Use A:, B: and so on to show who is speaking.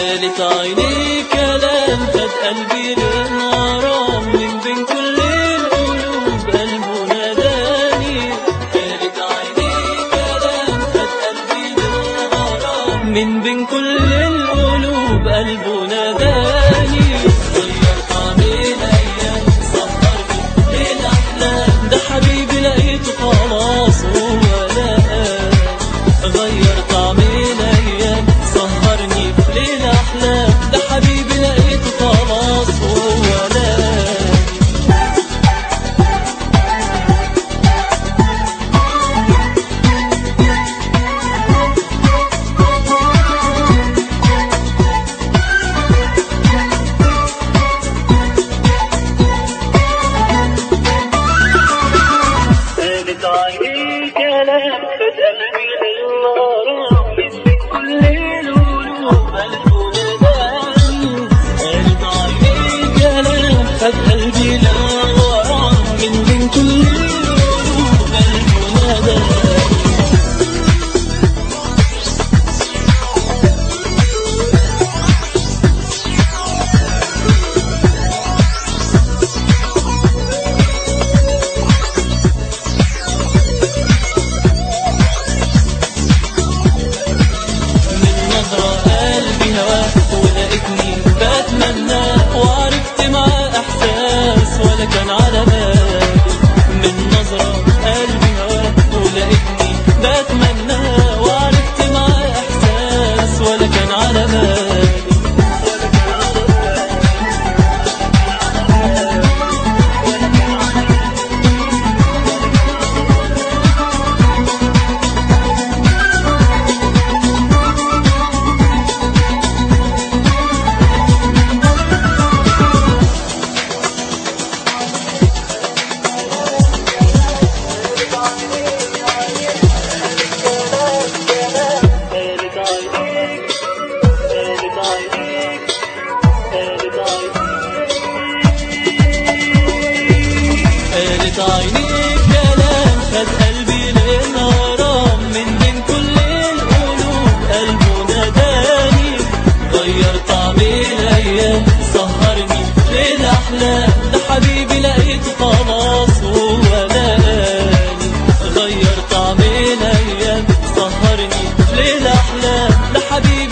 A: قالت عيني كلام خد قلبي للغرام من بين كل القلوب قلبه ناداني قالت عيني كلام خد قلبي للغرام من بين كل القلوب قلبه ناداني غير طعم الايام صبرني للاحلام ده حبيبي لقيته خلاص هو لقاني غير طعم الايام سهرني في ليل احلام ده حبيبي لقيته خلاص هو لقاني قالت عيني كلام خد قلبي للغرام من كل القلوب قلبه نداني قالت عيني كلام خد قلبي للغرام من بين كل القلوب قلبه نداني من نظرة قلبي هواه ولقيتني بتمنى وعرفت معاه إحساس ولا كان على بالي من نظرة قلبي هواه ولقيتني بتمنى وعرفت معاه إحساس ولا كان على بالي قالت عينيك قالت عينيك قالت قالت عينيك كلام خد قلبي للغرام من بين كل القلوب قلبه ناداني غير طعم الايام سهرني للاحلام ده حبيبي لقيته خلاص هو لقاني غير طعم الايام سهرني للاحلام ده حبيبي